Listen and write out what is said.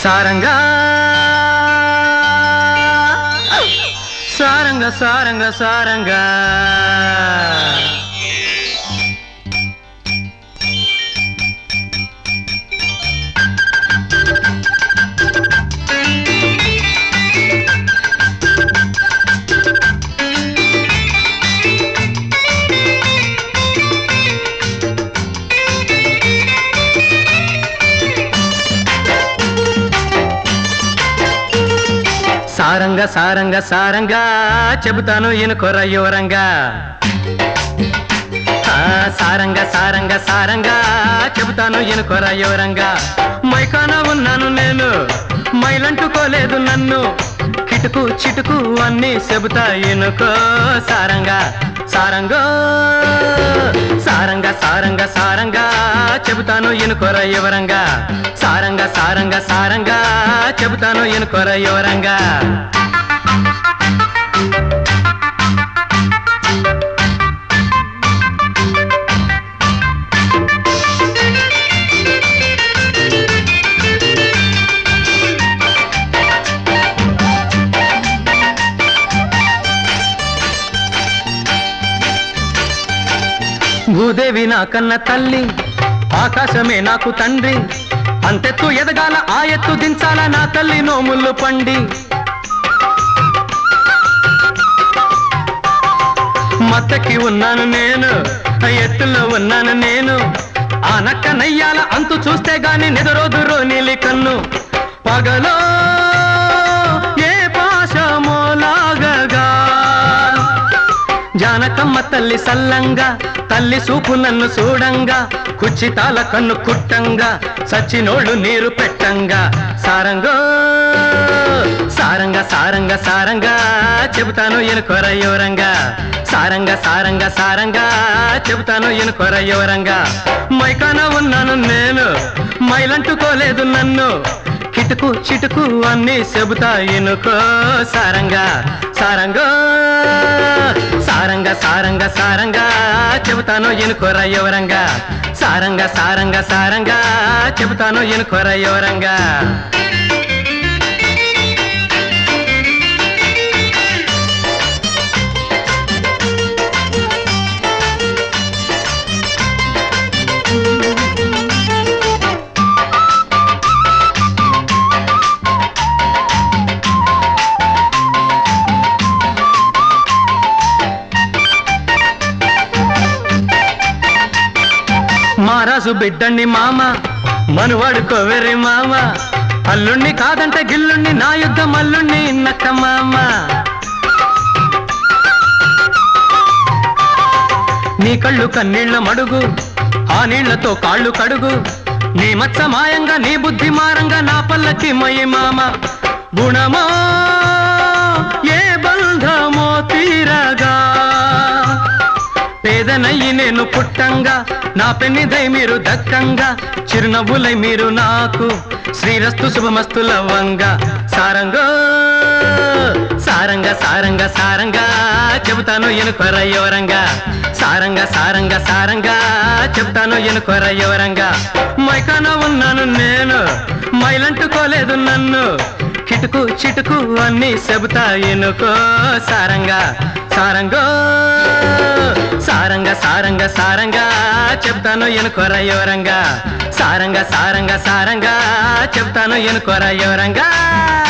సారంగా సారంగ సారంగ సారంగా సారంగ సారంగ సారంగా చెబుతాను ఇనుకొర యువరంగా ఆ, సారంగ సారంగ సారంగా చెబుతాను ఇనుకొర యువరంగా మైకాన ఉన్నాను నేను మైలంటుకోలేదు నన్ను కిటుకు చిటుకు అన్ని చెబుతా ఇనుకో సారంగా సారంగో సారంగ సారంగ సారంగా చెబుతాను ఇనుకొర యువరంగా సారంగ సారంగ సారంగా చెబుతాను ఇనుకొర యువరంగా భూదేవి నా కన్న తల్లి ఆకాశమే నాకు తండ్రి అంతెత్తు ఎదగాల ఆ ఎత్తు దించాల నా తల్లి నోముళ్ళు పండి మత్తకి ఉన్నాను నేను ఆ ఎత్తుల్లో ఉన్నాను నేను ఆ నక్క నయ్యాల అంతు చూస్తే గాని నిదరోదురో నీలి కన్ను పగలో ఏ పాశమోలాగగా జానకమ్మ తల్లి సల్లంగా తల్లి సూపు నన్ను చూడంగా కుచ్చితాల కన్ను కుట్టంగా సచ్చినోళ్ళు నీరు పెట్టంగా సారంగో సారంగ సారంగ సారంగా చెబుతాను ఎనుకొర యువరంగా సారంగ సారంగ సారంగా చెబుతాను ఎనుకొర యువరంగా మైకాన ఉన్నాను నేను మైలంటుకోలేదు నన్ను కిటుకు చిటుకు అన్ని చెబుతా ఎనుకో సారంగా సారంగో సారంగ సారంగ సారంగా చెబుతాను ఎనుకోర యువరంగా సారంగ సారంగ సారంగా చెబుతాను ఎనుకోర యువరంగా మారాజు బిడ్డండి మామ మనువాడు కొవ్వెరి మామ అల్లుణ్ణి కాదంటే గిల్లుణ్ణి నా యుద్ధం అల్లుణ్ణి నక్క మామ నీ కళ్ళు కన్నీళ్ల మడుగు ఆ నీళ్లతో కాళ్ళు కడుగు నీ మచ్చ మాయంగా నీ బుద్ధి మారంగా నా పల్లకి మయి మామ గుణమో ఏ బంధమో తీరగా పేదనయ్యి నేను పుట్టంగా నా పెన్నిదై మీరు దక్కంగా చిరునవ్వులై మీరు నాకు శ్రీరస్తు శుభమస్తు లవ్వంగా సారంగో సారంగ సారంగ సారంగా చెబుతాను ఎనుకొర యువరంగా సారంగ సారంగ సారంగా చెబుతాను ఎనుకొర యువరంగా మైకాన ఉన్నాను నేను మైలంటుకోలేదు నన్ను కిటుకు చిటుకు అన్ని చెబుతా ఎనుకో సారంగా సారంగో సారంగ సారంగ సారంగా చెప్తాను ఎనుకొర యువరంగా సారంగ సారంగ సారంగా చెప్తాను ఎనుకొర యువరంగా